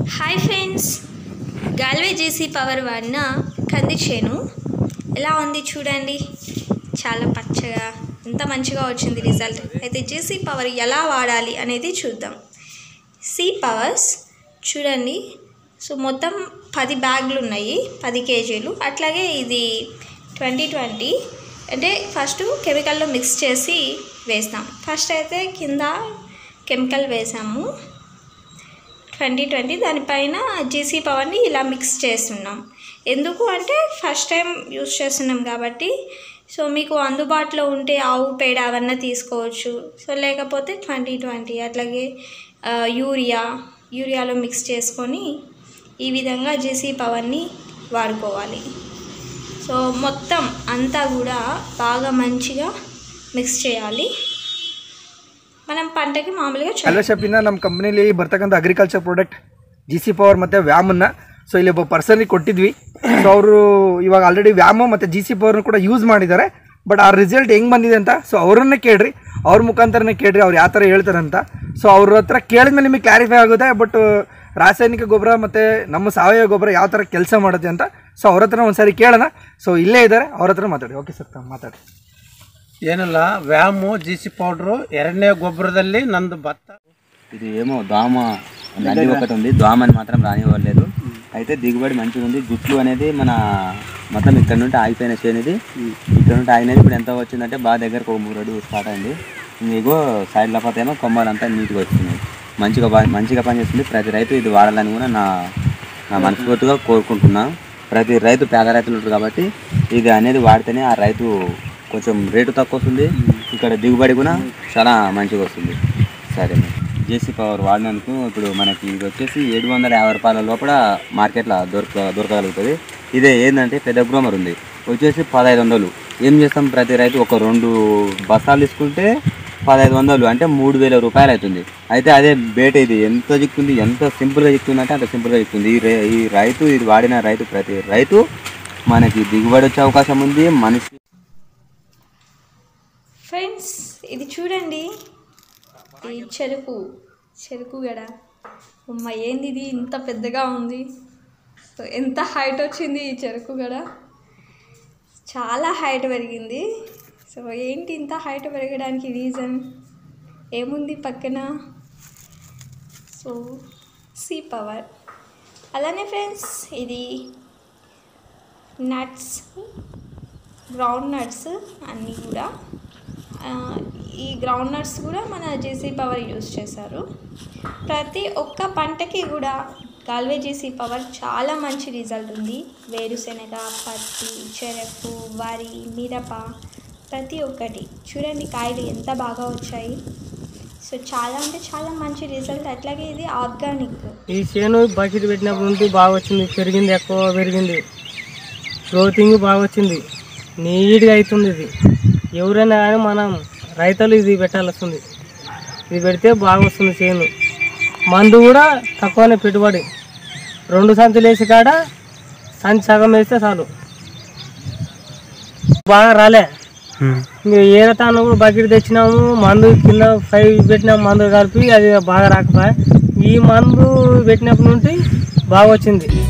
hi friends గాల్వే JC power వాడిన కంది చేను ఎలా ఉంది చూడండి చాలా పచ్చగా ఎంత మంచిగా వచ్చింది రిజల్ట్ అయితే జేసీ పవర్ ఎలా వాడాలి అనేది చూద్దాం సి పవర్స్ చూడండి సో మొత్తం పది బ్యాగులు ఉన్నాయి పది కేజీలు అట్లాగే ఇది ట్వంటీ ట్వంటీ అంటే ఫస్ట్ కెమికల్లో మిక్స్ చేసి వేస్తాం ఫస్ట్ అయితే కింద కెమికల్ వేసాము ట్వంటీ ట్వంటీ దానిపైన జీసీ పవర్ని ఇలా మిక్స్ చేస్తున్నాం ఎందుకు అంటే ఫస్ట్ టైం యూస్ చేస్తున్నాం కాబట్టి సో మీకు అందుబాటులో ఉంటే ఆవు పేడ అవన్నీ తీసుకోవచ్చు సో లేకపోతే ట్వంటీ ట్వంటీ అట్లాగే ఆ, యూరియా యూరియాలో మిక్స్ చేసుకొని ఈ విధంగా జేసీ పవర్ని వాడుకోవాలి సో మొత్తం అంతా కూడా బాగా మంచిగా మిక్స్ చేయాలి మనం పంటకి మామూలుగా చ- ಅಲ್ವೇ ಶಪಿನ ನಮ್ಮ ಕಂಪ್ನಿಲಿ ಬರ್ತಕ್ಕಂಥ agriculture product G C power ಮತ್ತು ವ್ಯಾಮನ್ನ ಸೊ ಇಲ್ಲಿ ಒಬ್ಬ ಪರ್ಸನ್ಗೆ ಕೊಟ್ಟಿದ್ವಿ ಸೊ ಅವರು ಇವಾಗ ಆಲ್ರೆಡಿ ವ್ಯಾಮು ಮತ್ತು ಜಿ ಸಿ ಪವರ್ನ ಕೂಡ ಯೂಸ್ ಮಾಡಿದ್ದಾರೆ ಬಟ್ ಆ ರಿಸಲ್ಟ್ ಹೆಂಗೆ ಬಂದಿದೆ ಅಂತ ಸೊ ಅವರನ್ನೇ ಕೇಳ್ರಿ ಅವ್ರ ಮುಖಾಂತರನೇ ಕೇಳ್ರಿ ಅವ್ರು ಯಾವ ಥರ ಹೇಳ್ತಾರಂತ ಸೊ ಅವ್ರ ಹತ್ರ ಕೇಳಿದ್ಮೇಲೆ ನಿಮಗೆ ಕ್ಲಾರಿಫೈ ಆಗುತ್ತೆ ಬಟ್ ರಾಸಾಯನಿಕ ಗೊಬ್ಬರ ಮತ್ತು ನಮ್ಮ ಸಾವಯವ ಗೊಬ್ಬರ ಯಾವ ಥರ ಕೆಲಸ ಮಾಡುತ್ತೆ ಅಂತ ಸೊ ಅವ್ರ ಹತ್ರ ಒಂದ್ಸರಿ ಕೇಳೋಣ ಸೊ ಇಲ್ಲೇ ಇದ್ದಾರೆ ಅವ್ರ ಹತ್ರ ಮಾತಾಡಿ ಓಕೆ ಸರ್ ಮಾತಾಡಿ ಏನಿಲ್ಲ ವ್ಯಾಮು ಜಿ ಸಿ ಪೌಡ್ರು ಎರಡನೇ ಗೊಬ್ಬರದಲ್ಲಿ ನಂದು ಭತ್ತ ఇది ఏమో దోమ నల్లి ఒకటి ఉంది దోమని మాత్రం రానివ్వలేదు అయితే దిగుబడి మంచిగా ఉంది జుట్లు అనేది మన మొత్తం ఇక్కడ నుండి ఆగిపోయిన చేనిది ఇక్కడ నుండి ఆగినది ఇప్పుడు ఎంత వచ్చిందంటే బాగా దగ్గరకు ఒక మూడు అడుగు స్టార్ట్ అయింది ఇంకో సైడ్ల పోతే ఏమో కొమ్మలంతా నీట్గా వస్తున్నాయి మంచిగా బా- మంచిగా పనిచేస్తుంది ప్రతి రైతు ఇది వాడాలని కూడా నా నా మనస్ఫూర్తిగా కోరుకుంటున్నా ప్రతి రైతు పేద రైతులు ఉంటారు కాబట్టి ఇది అనేది వాడితేనే ఆ రైతు కొంచెం రేటు తక్కువ వస్తుంది ఇక్కడ దిగుబడి కూడా చాలా మంచిగా వస్తుంది సరే జేసీ పవర్ వాడినందుకు ఇప్పుడు మనకి ఇది వచ్చేసి ఏడు వందల యాభై రూపాయల లోపల మార్కెట్లో దొరక దొరకగలుగుతుంది ఇదే ఏంటంటే పెద్ద గ్రోమర్ ఉంది వచ్చేసి పదహైదు వందలు ఏం చేస్తాం ప్రతి రైతు ఒక రెండు బస్తాలు తీసుకుంటే పదహైదు వందలు అంటే మూడు వేల రూపాయలు అవుతుంది అయితే అదే బేట ఇది ఎంత చిక్కుంది ఎంత సింపుల్గా చిక్కుంది అంటే అంత సింపుల్గా చిక్కుంది ఈ రే ఈ రైతు ఇది వాడిన రైతు ప్రతి రైతు మనకి దిగుబడి వచ్చే అవకాశం ఉంది మనిషి ఫ్రెండ్స్ ఇది చూడండి ఈ చెరుకు చెరుకు గడ అమ్మ ఏంది ఇది ఇంత పెద్దగా ఉంది సో ఎంత హైట్ వచ్చింది ఈ చెరుకు గడ చాలా హైట్ పెరిగింది సో ఏంటి ఇంత హైట్ పెరగడానికి రీజన్ ఏముంది పక్కన సో సీ పవర్ అలానే ఫ్రెండ్స్ ఇది నట్స్ గ్రౌండ్ నట్స్ అన్నీ కూడా ఆ, ఈ గ్రౌండ్ నట్స్ కూడా మన జేసీ పవర్ యూస్ చేశారు ప్రతి ఒక్క పంటకి కూడా గాల్వే జేసీ పవర్ చాలా మంచి రిజల్ట్ ఉంది వేరుశెనగ పత్తి చెరకు వరి మిరప ప్రతి ఒక్కటి చూడండి కాయలు ఎంత బాగా వచ్చాయి సో చాలా అంటే చాలా మంచి రిజల్ట్ అట్లాగే ఇది ఆర్గానిక్ ఈ చేను బకెట్ పెట్టినప్పుడు నుండి బాగా వచ్చింది పెరిగింది ఎక్కువ పెరిగింది గ్రోతింగ్ బాగా వచ్చింది నీట్గా అవుతుంది ఇది ఎవరైనా కానీ మనం రైతులు ఇది పెట్టాల్సింది ఇది పెడితే బాగా వస్తుంది చేను మందు కూడా తక్కువనే పెట్టుబడి రెండు సంచులు వేసి కాడ సంచి సగం వేస్తే చాలు బాగా రాలే ఇంకా ఏరతాను కూడా బకెట్ తెచ్చినాము మందు కింద ఫైవ్ పెట్టినాము మందు కలిపి అది బాగా రాకపోయా ఈ మందు పెట్టినప్పటి నుండి బాగా వచ్చింది